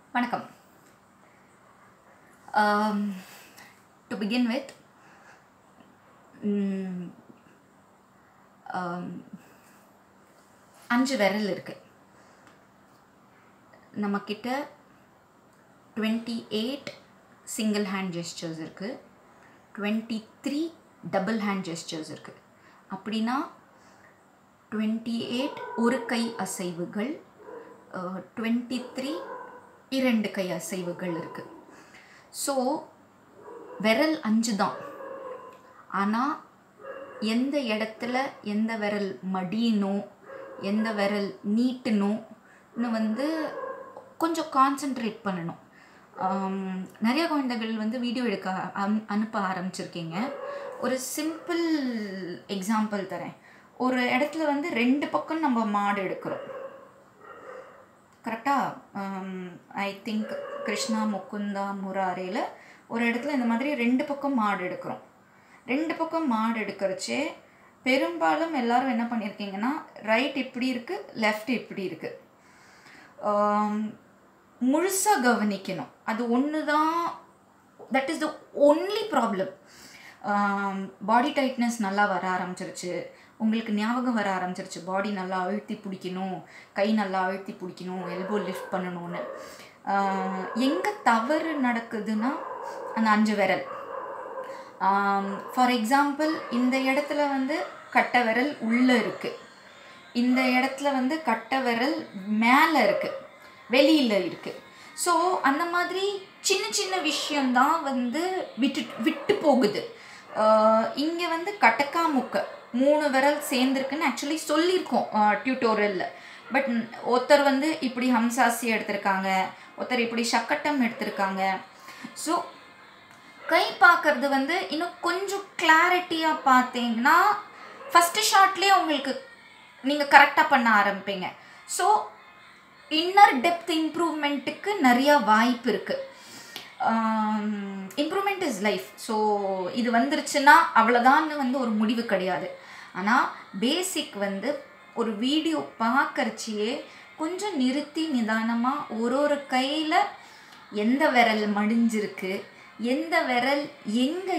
வணக்கம் to begin with அஞ்சு விரல் இருக்கு நம்மக்கிட்ட twenty eight single hand gestures இருக்குது twenty three double hand gestures இருக்குது அப்படின்னா டுவெண்ட்டி எயிட் ஒரு கை அசைவுகள் டுவெண்ட்டி த்ரீ இரண்டு கை அசைவுகள் இருக்குது ஸோ விரல் அஞ்சு தான் ஆனால் எந்த இடத்துல எந்த விரல் மடியணும் எந்த விரல் நீட்டணும்னு வந்து கொஞ்சம் கான்சென்ட்ரேட் பண்ணணும் நிறைய குழந்தைகள் வந்து வீடியோ எடுக்க அனு அனுப்ப ஆரம்பிச்சிருக்கீங்க ஒரு சிம்பிள் எக்ஸாம்பிள் தரேன் ஒரு இடத்துல வந்து ரெண்டு பக்கம் நம்ம மாடு எடுக்கிறோம் கரெக்டாக ஐ திங்க் கிருஷ்ணா முக்குந்தா முராரேல ஒரு இடத்துல இந்த மாதிரி ரெண்டு பக்கம் மாடு எடுக்கிறோம் ரெண்டு பக்கம் மாடு எடுக்கிறச்சே பெரும்பாலும் எல்லாரும் என்ன பண்ணியிருக்கீங்கன்னா ரைட் இப்படி இருக்குது லெஃப்ட் இப்படி இருக்குது முழுசாக கவனிக்கணும் அது ஒன்று தான் that is the only problem body tightness நல்லா வர ஆரம்பிச்சிருச்சு உங்களுக்கு ஞாபகம் வர ஆரம்பிச்சிருச்சு பாடி நல்லா அழுத்தி பிடிக்கணும் கை நல்லா அழுத்தி பிடிக்கணும் எல்போ லிஃப்ட் பண்ணணும்னு எங்கே தவறு நடக்குதுன்னா அந்த அஞ்சு விரல் ஃபார் எக்ஸாம்பிள் இந்த இடத்துல வந்து கட்டை விரல் உள்ளே இருக்குது இந்த இடத்துல வந்து கட்டை விரல் மேலே இருக்குது வெளியில் இருக்குது ஸோ அந்த மாதிரி சின்ன சின்ன விஷயந்தான் வந்து விட்டு விட்டு போகுது இங்கே வந்து கட்டக்கா முக்க மூணு விரல் சேர்ந்துருக்குன்னு ஆக்சுவலி சொல்லியிருக்கோம் டியூட்டோரியலில் பட் ஒருத்தர் வந்து இப்படி ஹம்சாசி எடுத்திருக்காங்க ஒருத்தர் இப்படி சக்கட்டம் எடுத்திருக்காங்க ஸோ கை பார்க்கறது வந்து இன்னும் கொஞ்சம் கிளாரிட்டியாக பார்த்தீங்கன்னா ஃபஸ்ட்டு ஷார்ட்லேயே உங்களுக்கு நீங்கள் கரெக்டாக பண்ண ஆரம்பிப்பீங்க ஸோ இன்னர் டெப்த் இம்ப்ரூவ்மெண்ட்டுக்கு நிறையா வாய்ப்பு இருக்குது இம்ப்ரூவ்மெண்ட் இஸ் லைஃப் ஸோ இது வந்துருச்சுன்னா அவ்வளோதான்னு வந்து ஒரு முடிவு கிடையாது ஆனால் பேசிக் வந்து ஒரு வீடியோ பார்க்கறச்சியே கொஞ்சம் நிறுத்தி நிதானமாக ஒரு ஒரு கையில் எந்த விரல் மடிஞ்சிருக்கு எந்த விரல் எங்கே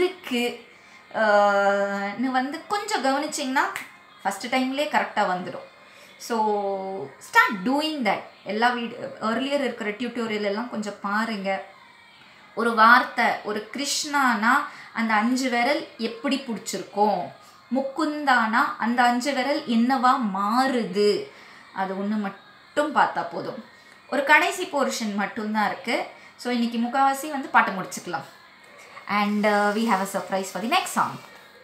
இருக்குன்னு வந்து கொஞ்சம் கவனிச்சிங்கன்னா ஃபஸ்ட்டு டைம்லேயே கரெக்டாக வந்துடும் ஸோ ஸ்டார்ட் டூயிங் தட் எல்லா வீடியோ ஏர்லியர் இருக்கிற டியூட்டோரியல் எல்லாம் கொஞ்சம் பாருங்கள் ஒரு வார்த்தை ஒரு கிருஷ்ணானா அந்த அஞ்சு விரல் எப்படி பிடிச்சிருக்கோம் முக்குந்தானா அந்த அஞ்சு விரல் என்னவா மாறுது அது ஒன்று மட்டும் பார்த்தா போதும் ஒரு கடைசி போர்ஷன் மட்டும்தான் இருக்குது ஸோ இன்றைக்கி முக்கால்வாசி வந்து பாட்டை முடிச்சுக்கலாம் and we have a surprise for the next song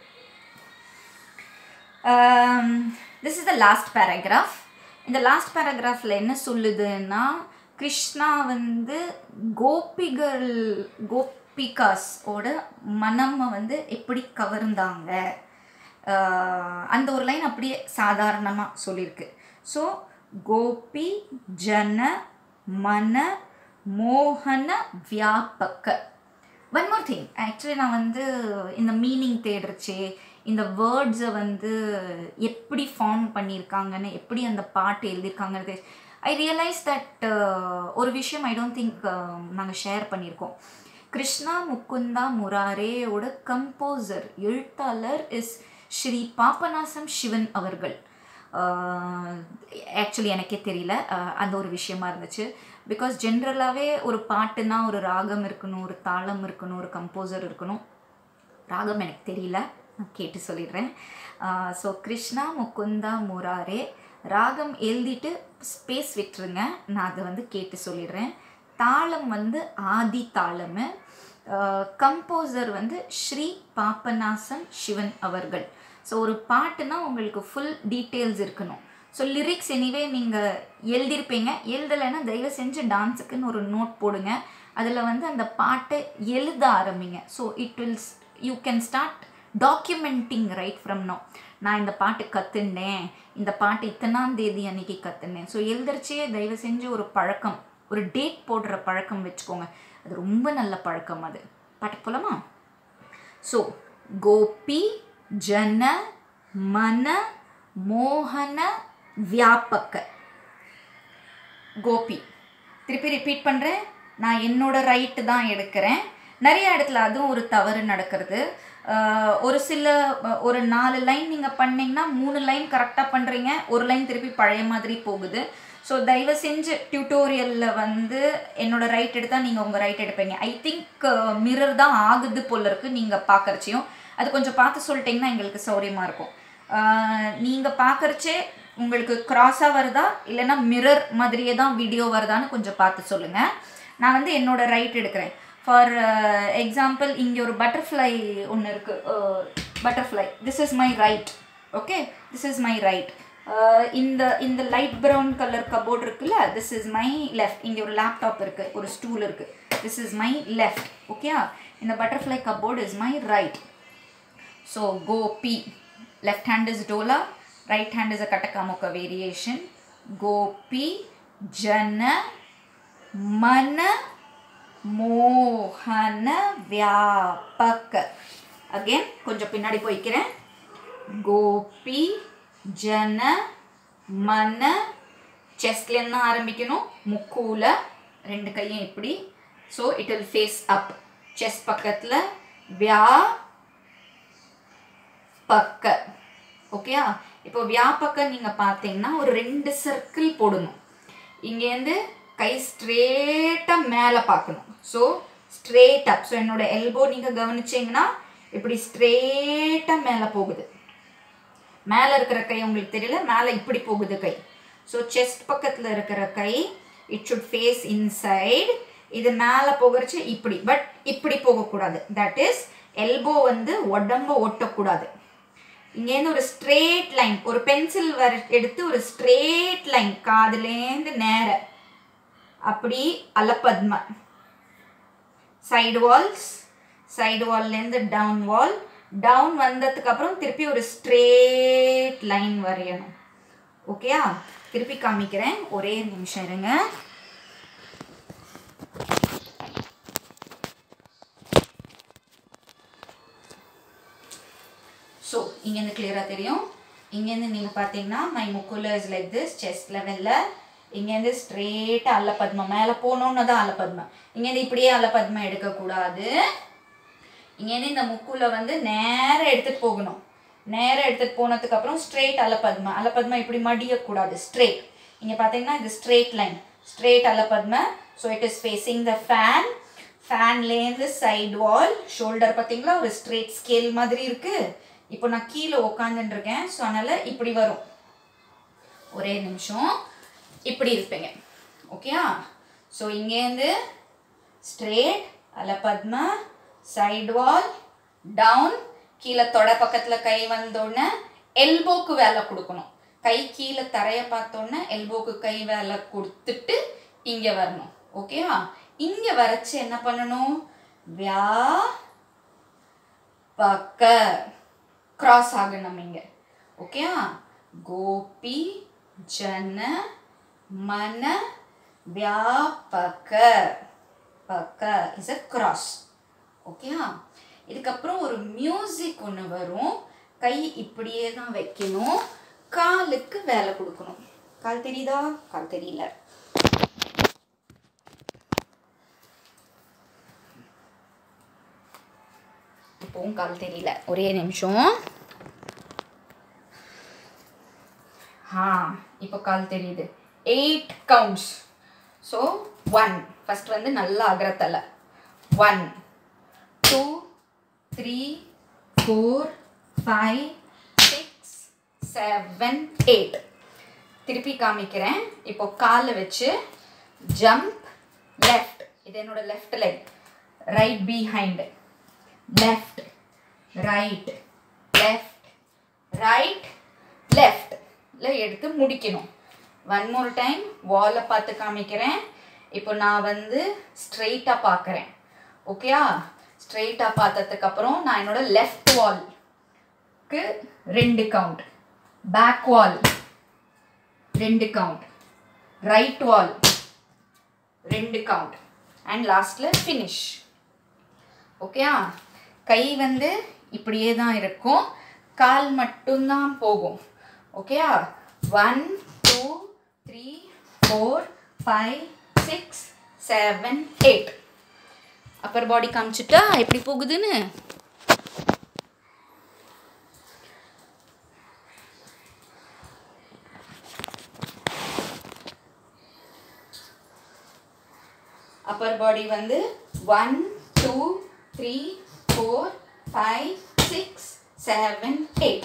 this is the last paragraph இந்த லாஸ்ட் பேராகிராஃபில் என்ன சொல்லுதுன்னா கிருஷ்ணா வந்து கோபிகள் கோபிகாஸ் ஓட மனமை வந்து எப்படி கவர்ந்தாங்க அந்த ஒரு லைன் அப்படியே சாதாரணமாக சொல்லியிருக்கு ஸோ கோபி ஜன மன மோகன வியாபக ஒன் மோர் திங் ஆக்சுவலி நான் வந்து இந்த மீனிங் தேடுறச்சே இந்த வேர்ட்ஸை வந்து எப்படி ஃபார்ம் பண்ணியிருக்காங்கன்னு எப்படி அந்த பாட்டு எழுதியிருக்காங்கன்னு ஐ ரியலைஸ் தட் ஒரு விஷயம் ஐ டோன்ட் திங்க் நாங்கள் ஷேர் பண்ணியிருக்கோம் கிருஷ்ணா முக்குந்தா முராரேயோட கம்போசர் எழுத்தாளர் இஸ் ஸ்ரீ பாப்பநாசம் சிவன் அவர்கள் ஆக்சுவலி எனக்கே தெரியல அந்த ஒரு விஷயமா இருந்துச்சு பிகாஸ் ஜென்ரலாகவே ஒரு பாட்டுனா ஒரு ராகம் இருக்கணும் ஒரு தாளம் இருக்கணும் ஒரு கம்போசர் இருக்கணும் ராகம் எனக்கு தெரியல நான் கேட்டு சொல்லிடுறேன் ஸோ கிருஷ்ணா முக்குந்தா முராரே ராகம் எழுதிட்டு ஸ்பேஸ் விட்டுருங்க நான் அதை வந்து கேட்டு சொல்லிடுறேன் தாளம் வந்து ஆதி தாளமு கம்போசர் வந்து ஸ்ரீ பாப்பநாசன் சிவன் அவர்கள் ஸோ ஒரு பாட்டுனா உங்களுக்கு ஃபுல் டீட்டெயில்ஸ் இருக்கணும் ஸோ லிரிக்ஸ் எனிவே நீங்கள் எழுதியிருப்பீங்க எழுதலைன்னா தயவு செஞ்சு டான்ஸுக்குன்னு ஒரு நோட் போடுங்க அதில் வந்து அந்த பாட்டை எழுத ஆரம்பிங்க so it will you can start documenting right from no நான் இந்த பாட்டு கற்றுனேன் இந்த பாட்டு இத்தனாம் தேதி அன்னைக்கு கற்றுனேன் ஸோ எழுதுறச்சே தயவு செஞ்சு ஒரு பழக்கம் ஒரு டேட் போடுற பழக்கம் வச்சுக்கோங்க அது ரொம்ப நல்ல பழக்கம் அது பாட்டு போலாமா ஸோ கோபி ஜன மன மோகன வியாபக கோபி திருப்பி ரிப்பீட் பண்ணுறேன் நான் என்னோட ரைட்டு தான் எடுக்கிறேன் நிறைய இடத்துல அதுவும் ஒரு தவறு நடக்கிறது ஆஹ் ஒரு சில அஹ் ஒரு நாலு லைன் நீங்கள் பண்ணீங்கன்னா மூணு லைன் கரெக்டாக பண்ணுறீங்க ஒரு லைன் திருப்பி பழைய மாதிரி போகுது ஸோ தயவு செஞ்சு டியூட்டோரியலில் வந்து என்னோட ரைட் எடுத்தால் நீங்கள் உங்கள் ரைட் எடுப்பீங்க ஐ திங்க் மிரர் தான் ஆகுது போல இருக்குது நீங்கள் பார்க்குறச்சியும் அது கொஞ்சம் பார்த்து சொல்லிட்டீங்கன்னா எங்களுக்கு சௌரியமாக இருக்கும் நீங்கள் பார்க்குறச்சே உங்களுக்கு க்ராஸாக வருதா இல்லைன்னா மிரர் மாதிரியே தான் வீடியோ வருதான்னு கொஞ்சம் பார்த்து சொல்லுங்கள் நான் வந்து என்னோட ரைட் எடுக்கிறேன் ஃபார் எக்ஸாம்பிள் இங்கே ஒரு பட்டர்ஃப்ளை ஒன்று இருக்குது butterfly this is my right okay this is my right இந்த இந்த லைட் ப்ரௌன் கலர் கபோர்ட் இருக்குல்ல திஸ் இஸ் மை லெஃப்ட் இங்கே ஒரு லேப்டாப் இருக்குது ஒரு ஸ்டூல் இருக்குது this is my left okay இந்த butterfly cupboard is my right So go P. Left hand is Dola, right hand is a Katakamuka variation. Go P. Jana Mana Mohana Vyapaka. Again, கொஞ்சம் பின்னாடி போய்க்கிறேன் கோபி ஜன மன செஸ்ட்லேருந்து தான் ஆரம்பிக்கணும் முக்கூல ரெண்டு கையும் இப்படி so it will face up chest பக்கத்தில் வியா பக்க ஓகேயா இப்போ வியாபக்க நீங்கள் பார்த்தீங்கன்னா ஒரு ரெண்டு சர்க்கிள் போடணும் இங்கேருந்து கை ஸ்ட்ரேட்டாக மேலே பார்க்கணும் ஸோ ஸ்ட்ரேட் அப் ஸோ என்னோட எல்போ நீங்கள் கவனிச்சிங்கன்னா இப்படி ஸ்ட்ரேட்டாக மேலே போகுது மேலே இருக்கிற கை உங்களுக்கு தெரியல மேலே இப்படி போகுது கை ஸோ செஸ்ட் பக்கத்தில் இருக்கிற கை இட் ஷுட் ஃபேஸ் இன்சைடு இது மேலே போகிறச்சு இப்படி பட் இப்படி போகக்கூடாது தட் இஸ் எல்போ வந்து உடம்ப ஒட்டக்கூடாது இங்கேருந்து ஒரு ஸ்ட்ரேட் லைன் ஒரு பென்சில் வர எடுத்து ஒரு ஸ்ட்ரேட் லைன் காதுலேருந்து நேர அப்படி அலப்பத்ம சைடு வால்ஸ் சைடு வால்லேருந்து டவுன் வால் டவுன் வந்ததுக்கு அப்புறம் திருப்பி ஒரு ஸ்ட்ரேட் லைன் வரையணும் ஓகேயா திருப்பி காமிக்கிறேன் ஒரே நிமிஷம் இருங்க ஸோ இங்கேருந்து கிளியராக தெரியும் இங்கேருந்து நீங்கள் பார்த்தீங்கன்னா மை முக்குல இஸ் லைக் திஸ் செஸ்ட் லெவலில் இங்கேருந்து ஸ்ட்ரெயிட்டாக அல்லப்பத்மா மேலே போகணுன்னு தான் அல்லப்பத்மா இங்கேருந்து இப்படியே அல்லப்பத்மா எடுக்கக்கூடாது இங்கேருந்து இந்த முக்குல வந்து நேராக எடுத்துகிட்டு போகணும் நேராக எடுத்துகிட்டு போனதுக்கப்புறம் ஸ்ட்ரெயிட் அல்லப்பத்மா அல்லப்பத்மா இப்படி மடியக்கூடாது ஸ்ட்ரெயிட் இங்கே பார்த்தீங்கன்னா இது ஸ்ட்ரெயிட் லைன் ஸ்ட்ரெயிட் அல்லப்பத்மா so it is facing the fan ஃபேன்லேருந்து சைடு வால் ஷோல்டர் பார்த்தீங்களா ஒரு ஸ்ட்ரெயிட் ஸ்கேல் மாதிரி இருக்குது இப்போ நான் கீழே உக்காந்துட்டு இருக்கேன் ஸோ அதனால் இப்படி வரும் ஒரே நிமிஷம் இப்படி இருப்பீங்க ஓகேயா ஸோ இங்கேருந்து ஸ்ட்ரெயிட் அல்ல பத்மா சைடு வால் டவுன் கீழே தொடை பக்கத்தில் கை வந்தோடனே எல்போக்கு வேலை கொடுக்கணும் கை கீழே தரையை பார்த்தோன்னே எல்போக்கு கை வேலை கொடுத்துட்டு இங்கே வரணும் ஓகேயா இங்கே வரைச்சு என்ன பண்ணணும் வியா பக்க கிராஸ் ஆகணும் இங்கே ஓகேயா கோபி ஜன மன வியாபக பக்க இஸ் அ கிராஸ் ஓகேயா இதுக்கப்புறம் ஒரு மியூசிக் ஒன்று வரும் கை இப்படியே தான் வைக்கணும் காலுக்கு வேலை கொடுக்கணும் கால் தெரியுதா கால் தெரியல இப்போவும் கால் தெரியல ஒரே நிமிஷம் ஆ இப்போ கால் தெரியுது eight counts so one first வந்து நல்லா அகரத்தலை one two three four five six seven eight திருப்பி காமிக்கிறேன் இப்போ காலை வச்சு ஜம்ப் லெஃப்ட் இது என்னோட left leg right behind left right left right left ல எடுத்து முடிக்கணும் ஒன் மோர் டைம் வாலை பார்த்து காமிக்கிறேன் இப்போ நான் வந்து ஸ்ட்ரெயிட்டாக பார்க்குறேன் ஓகேயா ஸ்ட்ரெயிட்டாக பார்த்ததுக்கு அப்புறம் நான் என்னோட லெஃப்ட் வால்க்கு ரெண்டு கவுண்ட் பேக் வால் ரெண்டு கவுண்ட் ரைட் வால் ரெண்டு கவுண்ட் அண்ட் லாஸ்ட்டில் ஃபினிஷ் ஓகேயா கை வந்து இப்படியே தான் இருக்கும் கால் மட்டும்தான் போகும் ஓகேயா one two three four five six seven eight upper body காமிச்சிட்டா எப்படி போகுதுன்னு அப்பர் பாடி வந்து one two three four five six seven eight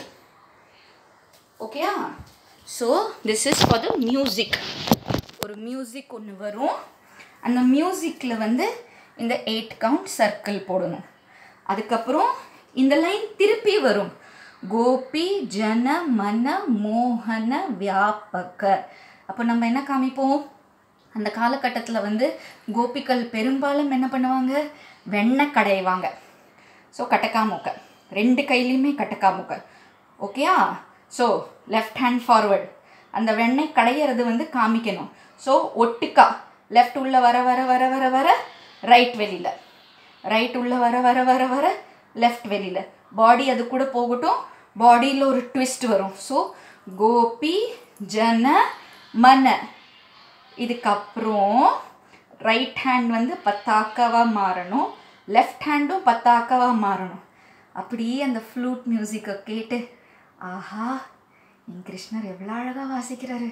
ஓகேயா so this is for the music ஒரு மியூசிக் ஒன்று வரும் அந்த மியூசிக்கில் வந்து இந்த எயிட் கவுண்ட் சர்க்கிள் போடணும் அதுக்கப்புறம் இந்த லைன் திருப்பி வரும் கோபி ஜன மன மோகன வியாபக அப்போ நம்ம என்ன காமிப்போம் அந்த காலகட்டத்தில் வந்து கோபிகள் பெரும்பாலும் என்ன பண்ணுவாங்க வெண்ணெய் கடைவாங்க ஸோ கட்டக்காமுக்க ரெண்டு கையிலையுமே கட்டக்காமுக்க ஓகேயா ஸோ லெஃப்ட் ஹேண்ட் ஃபார்வர்ட் அந்த வெண்ணெய் கடையிறது வந்து காமிக்கணும் ஸோ ஒட்டுக்கா லெஃப்ட் உள்ள வர வர வர வர வர ரைட் வெளியில் ரைட் உள்ள வர வர வர வர லெஃப்ட் வெளியில் பாடி அது கூட போகட்டும் பாடியில் ஒரு ட்விஸ்ட் வரும் ஸோ கோபி ஜன மன இதுக்கப்புறம் ரைட் ஹேண்ட் வந்து பத்தாக்கவாக மாறணும் லெஃப்ட் ஹேண்டும் பத்தாக்கவாக மாறணும் அப்படியே அந்த ஃப்ளூட் மியூசிக்கை கேட்டு ஆஹா என் கிருஷ்ணர் எவ்வளோ அழகாக வாசிக்கிறாரு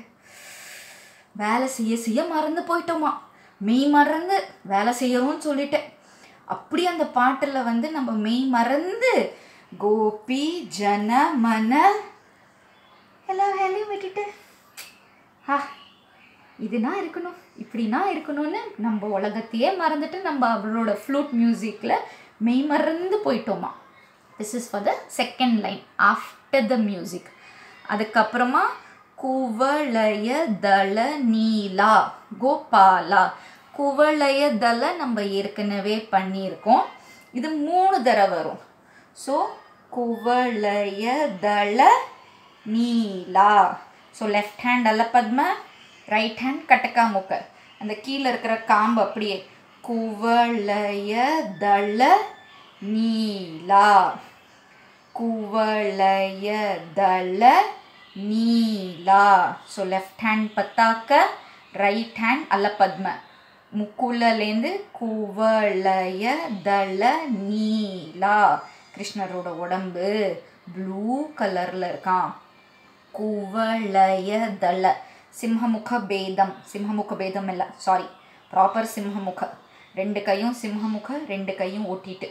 வேலை செய்ய செய்ய மறந்து போயிட்டோமா மெய் மறந்து வேலை செய்யணும்னு சொல்லிட்டேன் அப்படி அந்த பாட்டில் வந்து நம்ம மெய் மறந்து கோபி ஜன மன எல்லா வேலையும் விட்டுட்டு ஆ இதுனா இருக்கணும் இப்படினா இருக்கணும்னு நம்ம உலகத்தையே மறந்துட்டு நம்ம அவளோட ஃப்ளூட் மியூசிக்கில் மெய் மறந்து போயிட்டோமா this is for the second line after the music அதுக்கப்புறமா குவளய தள நீலா கோபாலா குவளய தள நம்ம ஏற்கனவே பண்ணியிருக்கோம் இது மூணு தடவை வரும் ஸோ குவளய தள நீலா ஸோ லெஃப்ட் ஹேண்ட் அல்ல பத்ம ரைட் ஹேண்ட் கட்டக்காமுக்க அந்த கீழே இருக்கிற காம்பு அப்படியே குவளய தள நீலா குவளய தள நீலா ஸோ லெஃப்ட் ஹேண்ட் பத்தாக்க ரைட் ஹேண்ட் அல்ல பத்ம முக்குலலேருந்து குவளய தள நீலா கிருஷ்ணரோட உடம்பு ப்ளூ கலரில் இருக்கான் குவளய தள சிம்ஹமுக பேதம் சிம்ஹமுக பேதம் இல்லை சாரி ப்ராப்பர் சிம்ஹமுக ரெண்டு கையும் சிம்ஹமுக ரெண்டு கையும் ஓட்டிட்டு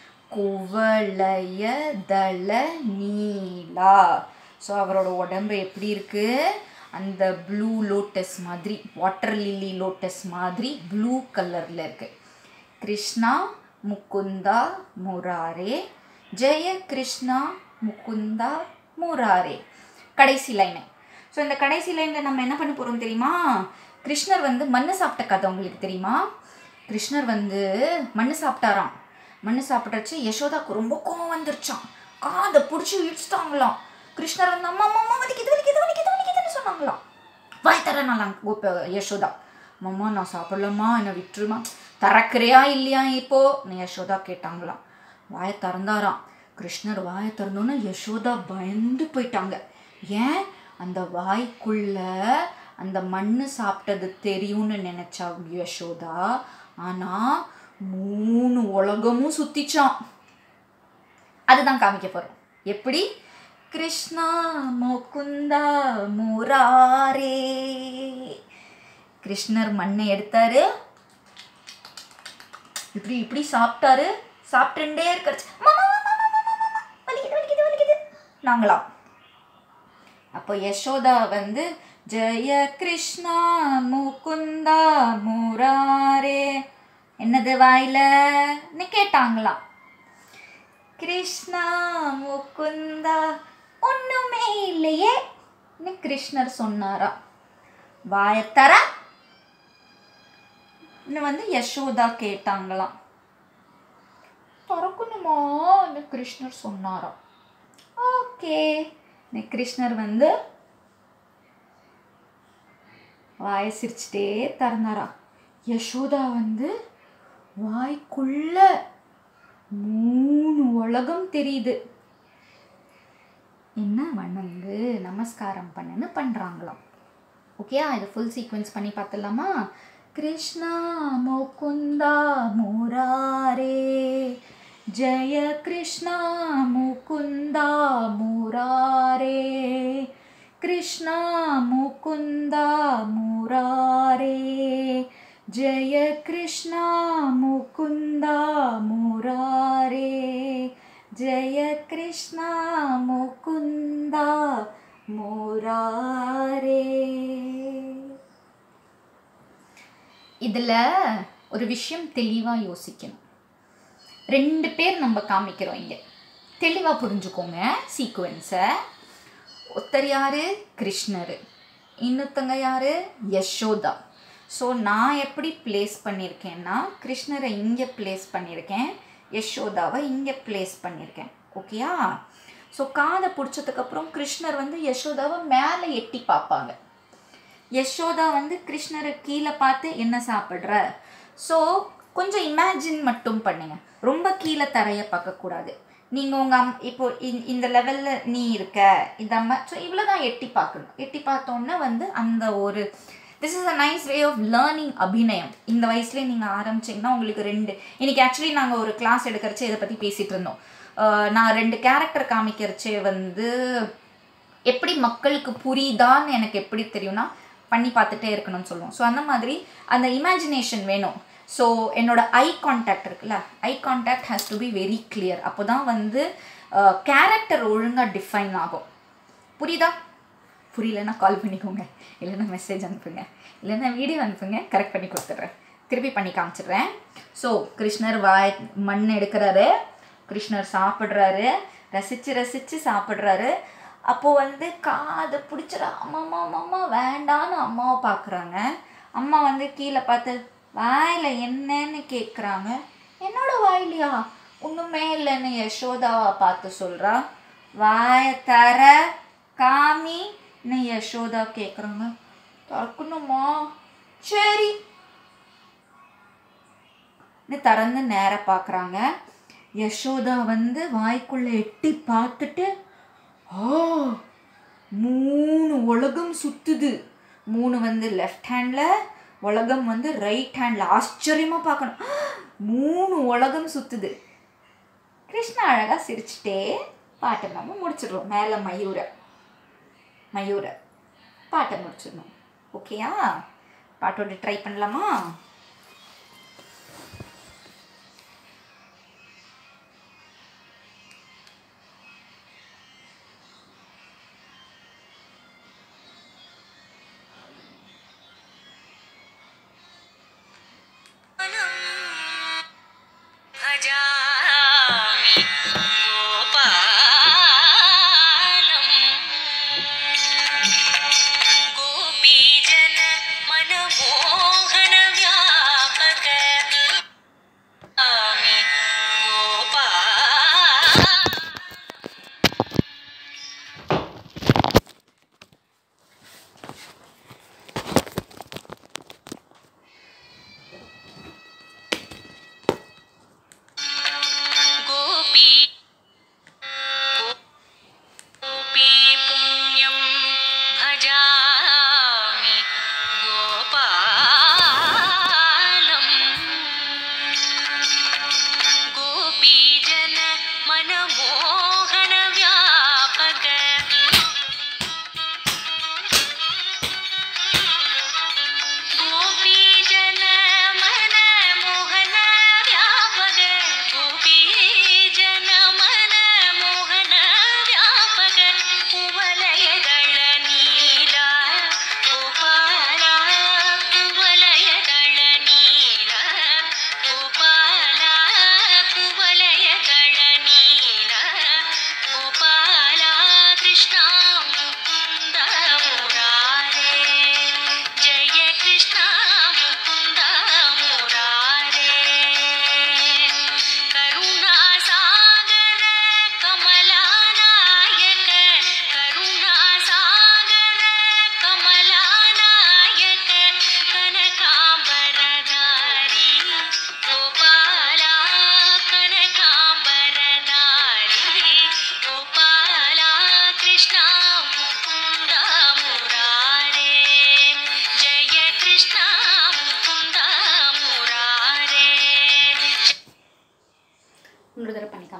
குவளய தள நீலா ஸோ அவரோட உடம்பு எப்படி இருக்கு அந்த ப்ளூ லோட்டஸ் மாதிரி வாட்டர் லில்லி லோட்டஸ் மாதிரி ப்ளூ கலரில் இருக்கு கிருஷ்ணா முகுந்தா முராரே ஜெய கிருஷ்ணா முகுந்தா முராரே கடைசி லைனு ஸோ இந்த கடைசி லைனில் நம்ம என்ன பண்ண போகிறோம் தெரியுமா கிருஷ்ணர் வந்து மண்ணு சாப்பிட்ட கதை உங்களுக்கு தெரியுமா கிருஷ்ணர் வந்து மண்ணு சாப்பிட்டாராம் மண்ணு சாப்பிட்றச்சு யசோதாக்கு ரொம்ப கோவம் வந்துருச்சான் காதை பிடிச்சி இடிச்சிட்டாங்களாம் கிருஷ்ணர் வந்து அம்மா அம்மா அம்மா வலிக்குது வலிக்குது வலிக்குது வலிக்குதுன்னு சொன்னாங்களாம் வாய் தரனாலாம் கோப யசோதா அம்மா நான் சாப்பிடலம்மா என்னை விட்டுருமா திறக்கிறியா இல்லையா இப்போ யசோதா கேட்டாங்களாம் வாயை திறந்தாராம் கிருஷ்ணர் வாயை திறந்தோன்னே யசோதா பயந்து போயிட்டாங்க ஏன் அந்த வாய்க்குள்ள அந்த மண்ணு சாப்பிட்டது தெரியும்னு நினைச்சா யசோதா ஆனா மூணு உலகமும் சுத்திச்சான் அதுதான் காமிக்க போறோம் எப்படி கிருஷ்ணா முகுந்தா முராரே கிருஷ்ணர் மண்ணை எடுத்தாரு இப்படி இப்படி சாப்பிட்டாரு சாப்பிட்டுட்டே இருக்கிறச்சு வலிக்குது வலிக்குது வலிக்குது நாங்களாம் அப்போ யசோதா வந்து ஜெய கிருஷ்ணா முகுந்தா முராரே என்னது வாயிலன்னு கேட்டாங்களாம் கிருஷ்ணா முகுந்தா ஒண்ணுமே இல்லையே கிருஷ்ணர் சொன்னாரா வாயத்தர வந்து யசோதா கேட்டாங்களாம் திறக்கணுமான்னு கிருஷ்ணர் சொன்னாராம் ஓகே கிருஷ்ணர் வந்து வாய சிரிச்சிட்டே திறந்தாரா யசோதா வந்து வாய்க்குள்ள மூணு உலகம் தெரியுது என்ன வணங்கு நமஸ்காரம் பண்ணுன்னு பண்ணுறாங்களாம் ஓகேயா இது ஃபுல் சீக்வென்ஸ் பண்ணி பார்த்துடலாமா कृष्णा मुकुन्द मुरारे जय कृष्णा मुकुन्द मुरारे कृष्णा मुकुन्द मुरारे जय कृष्णा मुकुन्द मुरारे जय कृष्णा मुकुन्द मुरारे இதில் ஒரு விஷயம் தெளிவாக யோசிக்கணும் ரெண்டு பேர் நம்ம காமிக்கிறோம் இங்கே தெளிவாக புரிஞ்சுக்கோங்க சீக்குவன்ஸை ஒருத்தர் யார் கிருஷ்ணர் இன்னொருத்தங்க யார் யசோதா ஸோ நான் எப்படி ப்ளேஸ் பண்ணியிருக்கேன்னா கிருஷ்ணரை இங்கே ப்ளேஸ் பண்ணியிருக்கேன் யசோதாவை இங்கே ப்ளேஸ் பண்ணியிருக்கேன் ஓகேயா ஸோ காதை பிடிச்சதுக்கப்புறம் கிருஷ்ணர் வந்து யசோதாவை மேலே எட்டி பார்ப்பாங்க யசோதா வந்து கிருஷ்ணரை கீழே பார்த்து என்ன சாப்பிட்ற ஸோ கொஞ்சம் இமேஜின் மட்டும் பண்ணுங்க ரொம்ப கீழே தரைய பார்க்கக்கூடாது நீங்கள் உங்கள் அம் இப்போ இந்- இந்த லெவலில் நீ இருக்க இந்த அம்மா ஸோ இவ்வளோ தான் எட்டி பார்க்கணும் எட்டி பார்த்தோன்னே வந்து அந்த ஒரு this is a nice way of learning அபிநயம் இந்த வயசுலேயே நீங்கள் ஆரம்பிச்சிங்கன்னா உங்களுக்கு ரெண்டு இன்னைக்கு ஆக்சுவலி நாங்கள் ஒரு கிளாஸ் எடுக்கிறச்சே இதை பற்றி பேசிகிட்டு இருந்தோம் அஹ் நான் ரெண்டு கேரக்டர் காமிக்கிறச்சே வந்து எப்படி மக்களுக்கு புரியுதான்னு எனக்கு எப்படி தெரியும்னா பண்ணி பார்த்துட்டே இருக்கணும்னு சொல்லுவோம் ஸோ அந்த மாதிரி அந்த இமேஜினேஷன் வேணும் ஸோ என்னோட ஐ கான்டாக்ட் இருக்குல்ல eye contact has to be very clear அப்போ தான் வந்து கேரக்டர் ஒழுங்காக டிஃபைன் ஆகும் புரியுதா புரியலன்னா கால் பண்ணிக்கோங்க இல்லைன்னா மெசேஜ் அனுப்புங்க இல்லைன்னா வீடியோ அனுப்புங்க கரெக்ட் பண்ணி கொடுத்துட்றேன் திருப்பி பண்ணி காமிச்சிடுறேன் ஸோ கிருஷ்ணர் வாய் மண் எடுக்கிறாரு கிருஷ்ணர் சாப்பிட்றாரு ரசித்து ரசித்து சாப்பிட்றாரு அப்போது வந்து காதை பிடிச்சிட அம்மா அம்மா அம்மா, அம்மா வேண்டான்னு அம்மாவை பார்க்குறாங்க அம்மா வந்து கீழே பார்த்து வாயில் என்னன்னு கேட்குறாங்க என்னோட வாயிலையா ஒன்றுமே இல்லைன்னு யசோதாவை பார்த்து சொல்கிறா வாயை தர காமின்னு யசோதா கேட்குறாங்க திறக்கணுமா சரி ன்னு திறந்து நேர பார்க்குறாங்க யசோதா வந்து வாய்க்குள்ளே எட்டி பார்த்துட்டு ஆ மூணு உலகம் சுத்துது மூணு வந்து லெஃப்ட் ஹேண்டில் உலகம் வந்து ரைட் ஹேண்டில் ஆச்சரியமாக பார்க்கணும் மூணு உலகம் சுத்துது கிருஷ்ணா அழகாக சிரிச்சிட்டே பாட்டை நம்ம முடிச்சிடுறோம் மேலே மயூரை மயூரை பாட்டை முடிச்சிடணும் ஓகேயா பாட்டோட ட்ரை பண்ணலாமா भजामि गोपालम् गोपीजन मनमोहन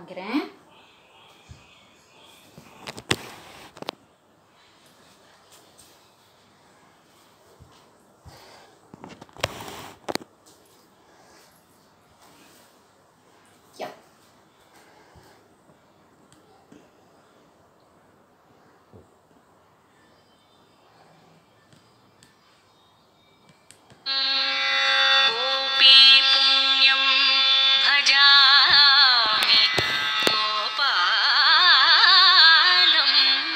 காமிக்கிறேன் Yeah. गोपी पुण्यं भजामि गोपालम्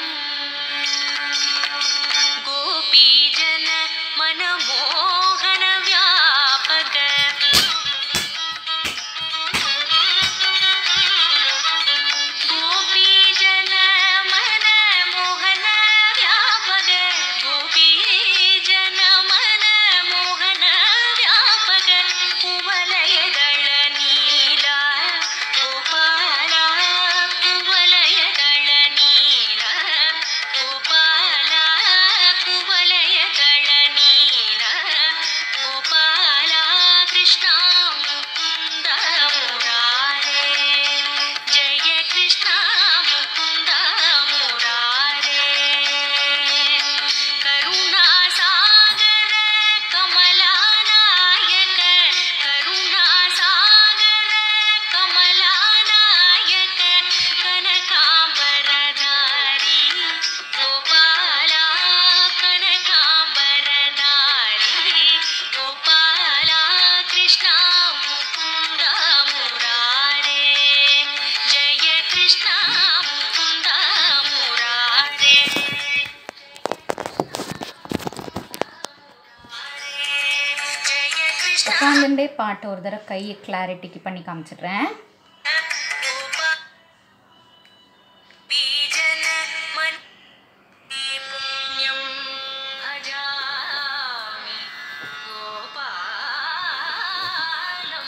गोपीजन मनमोहन व्यापक गोपीजन मन मोहन व्यापक गोपीजन मन मोहन व्यापक कुवलयदळ नील गोपाल कुवलयदळ नील गोपाल कुवलयदळ नील गोपाल कृष्ण मुकुन्द मुरारे जय कृष्ण मुकुन्द मुरारे करुणासागर कमलानायक करुणासागर कमलानायक कनकाम्बरधारी गोपाला कनकाम्बरधारी गोपाला कृष्ण मुकुन्द मुरारे जय कृष्ण मुकुन्द मुरारे जय कृष्ण உட்காந்துட்டே பாட்டு ஒரு தடவை கையை கிளாரிட்டிக்கு பண்ணி காமிச்சிடுறேன் बीजन मन पुण्यं भजामि गोपालम्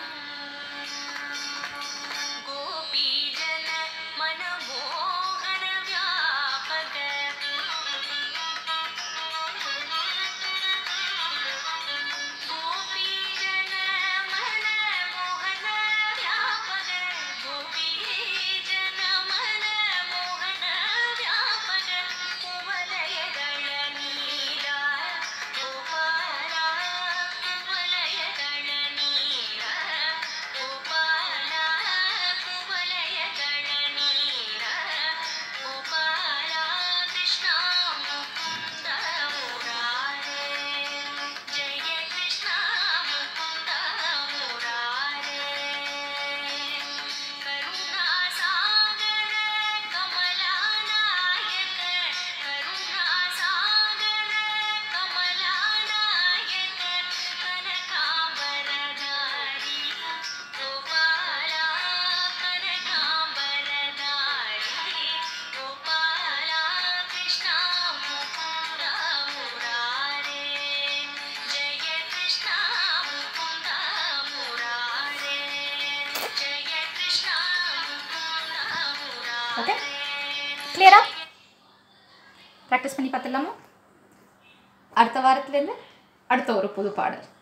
गोपीजन मनमोहन व्यापक गोपीजन मन मोहन व्यापक गोपीजन मन मोहन व्यापक कुवलयदळ नील गोपाल कुवलयदळ नील गोपाल कुवलयदळ नील गोपाल कृष्ण मुकुन्द मुरारे जय कृष्ण मुकुन्द मुरारे करुणासागर कमलानायक करुणासागर कमलानायक कनकाम्बरधारी गोपाला कनकाम्बरधारी गोपाला कृष्ण मुकुन्द मुरारे जय कृष्ण मुकुन्द मुरारे जय कृष्ण मुकुन्द Okay. मुरारे கிளியரா ப்ராக்டிஸ் பண்ணி பார்த்துடலாமா அடுத்த வாரத்துலேருந்து அடுத்த ஒரு புது பாடல்